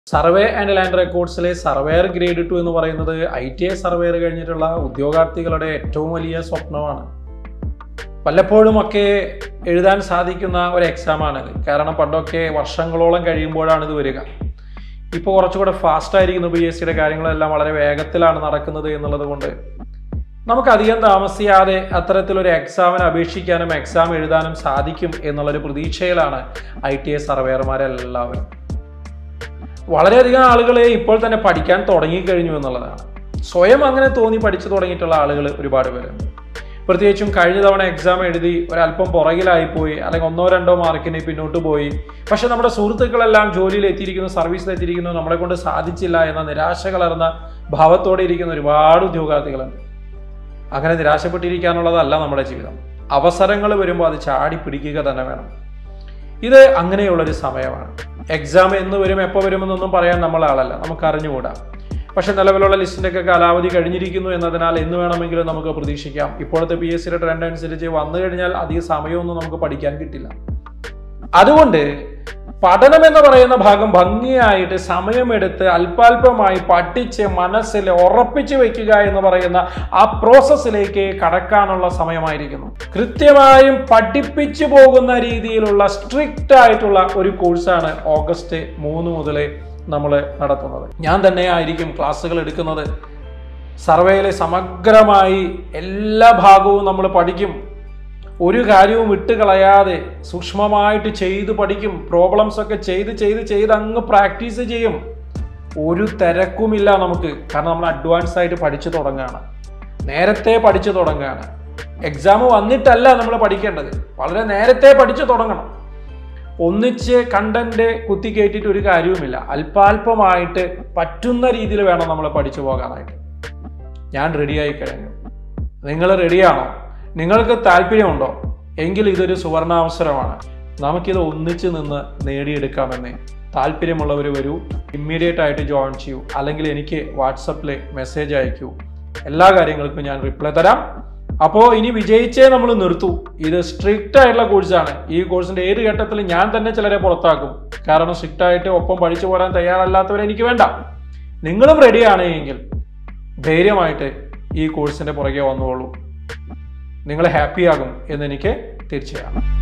survey and land റെക്കോർഡ്സിലെ surveyor grade two എന്ന് പറയുന്നത് ഐ ടി ഐ സർവേയർ കഴിഞ്ഞിട്ടുള്ള ഉദ്യോഗാർത്ഥികളുടെ ഏറ്റവും വലിയ സ്വപ്നമാണ് വല്ലപ്പോഴുമൊക്കെ എഴുതാൻ സാധിക്കുന്ന ഒരു എക്സാമാണിത് കാരണം പണ്ടൊക്കെ വർഷങ്ങളോളം കഴിയുമ്പോഴാണ് ഇത് വരിക ഇപ്പോൾ കുറച്ചുകൂടെ ഫാസ്റ്റ് ആയിരിക്കുന്നു പി എസ് സിയുടെ കാര്യങ്ങളെല്ലാം വളരെ വേഗത്തിലാണ് നടക്കുന്നത് എന്നുള്ളത് കൊണ്ട് നമുക്ക് അധികം താമസിയാതെ അത്തരത്തിലൊരു എക്സാമിന് അപേക്ഷിക്കാനും എക്സാം എഴുതാനും സാധിക്കും എന്നുള്ളൊരു പ്രതീക്ഷയിലാണ് ഐ ടി ഐ സർവേയർമാരെല്ലാവരും വളരെയധികം ആളുകൾ ഇപ്പോൾ തന്നെ പഠിക്കാൻ തുടങ്ങിക്കഴിഞ്ഞു എന്നുള്ളതാണ് സ്വയം അങ്ങനെ തോന്നി പഠിച്ചു തുടങ്ങിയിട്ടുള്ള ആളുകൾ ഒരുപാട് പേരുണ്ട് പ്രത്യേകിച്ചും കഴിഞ്ഞ തവണ എക്സാം എഴുതി ഒരല്പം പുറകിലായിപ്പോയി അല്ലെങ്കിൽ ഒന്നോ രണ്ടോ മാർക്കിന് പിന്നോട്ട് പോയി പക്ഷെ നമ്മുടെ സുഹൃത്തുക്കളെല്ലാം ജോലിയിൽ എത്തിയിരിക്കുന്നു സർവീസിൽ എത്തിയിരിക്കുന്നു നമ്മളെ കൊണ്ട് സാധിച്ചില്ല എന്ന നിരാശ കലർന്ന ഭാവത്തോടെ ഇരിക്കുന്ന ഒരുപാട് ഉദ്യോഗാർത്ഥികളുണ്ട് അങ്ങനെ നിരാശപ്പെട്ടിരിക്കാനുള്ളതല്ല നമ്മുടെ ജീവിതം അവസരങ്ങൾ വരുമ്പോൾ അത് ചാടി പിടിക്കുക തന്നെ വേണം ഇത് അങ്ങനെയുള്ളൊരു സമയമാണ് എക്സാം എന്ന് വരും എപ്പോൾ വരുമെന്നൊന്നും പറയാൻ നമ്മൾ ആളല്ല നമുക്ക് അറിഞ്ഞുകൂടാ പക്ഷെ നിലവിലുള്ള ലിസ്റ്റിൻ്റെ ഒക്കെ കാലാവധി കഴിഞ്ഞിരിക്കുന്നു എന്നതിനാൽ എന്ന് വേണമെങ്കിലും നമുക്ക് പ്രതീക്ഷിക്കാം ഇപ്പോഴത്തെ പി എസ് സിയുടെ ട്രെൻഡ് അനുസരിച്ച് വന്നു കഴിഞ്ഞാൽ അധിക സമയമൊന്നും നമുക്ക് പഠിക്കാൻ കിട്ടില്ല അതുകൊണ്ട് പഠനം എന്ന് പറയുന്ന ഭാഗം ഭംഗിയായിട്ട് സമയമെടുത്ത് അല്പാൽപമായി പഠിച്ച് മനസ്സിൽ ഉറപ്പിച്ചു വെക്കുക എന്ന് പറയുന്ന ആ പ്രോസസ്സിലേക്ക് കടക്കാനുള്ള സമയമായിരിക്കുന്നു കൃത്യമായും പഠിപ്പിച്ചു പോകുന്ന രീതിയിലുള്ള സ്ട്രിക്റ്റ് ആയിട്ടുള്ള ഒരു കോഴ്സാണ് ഓഗസ്റ്റ് മൂന്ന് മുതൽ നമ്മൾ നടത്തുന്നത് ഞാൻ തന്നെ ആയിരിക്കും ക്ലാസ്സുകൾ എടുക്കുന്നത് സർവേയിൽ സമഗ്രമായി എല്ലാ ഭാഗവും നമ്മൾ പഠിക്കും ഒരു കാര്യവും വിട്ട് കളയാതെ സൂക്ഷ്മമായിട്ട് ചെയ്ത് പഠിക്കും പ്രോബ്ലംസ് ഒക്കെ ചെയ്ത് ചെയ്ത് ചെയ്ത് അങ്ങ് പ്രാക്ടീസ് ചെയ്യും ഒരു തിരക്കുമില്ല നമുക്ക് കാരണം നമ്മൾ അഡ്വാൻസ് ആയിട്ട് പഠിച്ചു തുടങ്ങുകയാണ് നേരത്തെ പഠിച്ചു തുടങ്ങുകയാണ് എക്സാം വന്നിട്ടല്ല നമ്മൾ പഠിക്കേണ്ടത് വളരെ നേരത്തെ പഠിച്ചു തുടങ്ങണം ഒന്നിച്ച് കണ്ടന്റ് കുത്തിക്കയറ്റിയിട്ട് ഒരു കാര്യവുമില്ല അല്പാൽപമായിട്ട് പറ്റുന്ന രീതിയിൽ വേണം നമ്മൾ പഠിച്ചു പോകാനായിട്ട് ഞാൻ റെഡിയായി കഴിഞ്ഞു നിങ്ങൾ റെഡിയാണോ നിങ്ങൾക്ക് താല്പര്യമുണ്ടോ എങ്കിൽ ഇതൊരു സുവർണാവസരമാണ് നമുക്കിത് ഒന്നിച്ച് നിന്ന് നേടിയെടുക്കാമെന്നേ താല്പര്യമുള്ളവർ വരൂ ഇമ്മീഡിയറ്റ് ആയിട്ട് ജോയിൻ ചെയ്യൂ അല്ലെങ്കിൽ എനിക്ക് വാട്സപ്പിൽ മെസ്സേജ് അയക്കൂ എല്ലാ കാര്യങ്ങൾക്കും ഞാൻ റിപ്ലൈ തരാം അപ്പോൾ ഇനി വിജയിച്ചേ നമ്മൾ നിർത്തൂ ഇത് സ്ട്രിക്റ്റ് ആയിട്ടുള്ള കോഴ്സാണ് ഈ കോഴ്സിന്റെ ഏത് ഘട്ടത്തിൽ ഞാൻ തന്നെ ചിലരെ പുറത്താക്കും കാരണം സ്ട്രിക്റ്റ് ആയിട്ട് ഒപ്പം പഠിച്ചു പോരാൻ തയ്യാറല്ലാത്തവരെ എനിക്ക് വേണ്ട നിങ്ങളും റെഡിയാണ് എങ്കിൽ ധൈര്യമായിട്ട് ഈ കോഴ്സിന്റെ പുറകെ വന്നോളൂ നിങ്ങൾ ഹാപ്പിയാകും എന്നെനിക്ക് തീർച്ചയാണ്